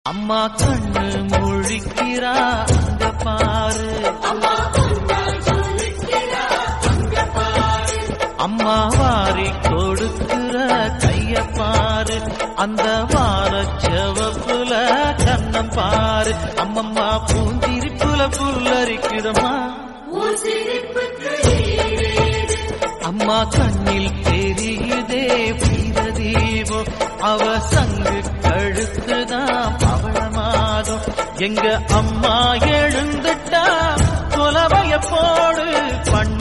அம்மா கண்ணு முழிக்கிறா அங்க பாரு அம்மா வாரி கொடுக்கிற கைய பாரு அந்த வார செவப்புல கண்ணம் பாரு அம்மம்மா பூந்திரிப்புல புல்லரிக்குதம்மா அம்மா கண்ணில் தெரியுதே வீர தீபம் அவ சங்கு கழுத்துதான் பவளமாதம் எங்க அம்மா எழுந்துட்டா கொலவைய போடு பண்ண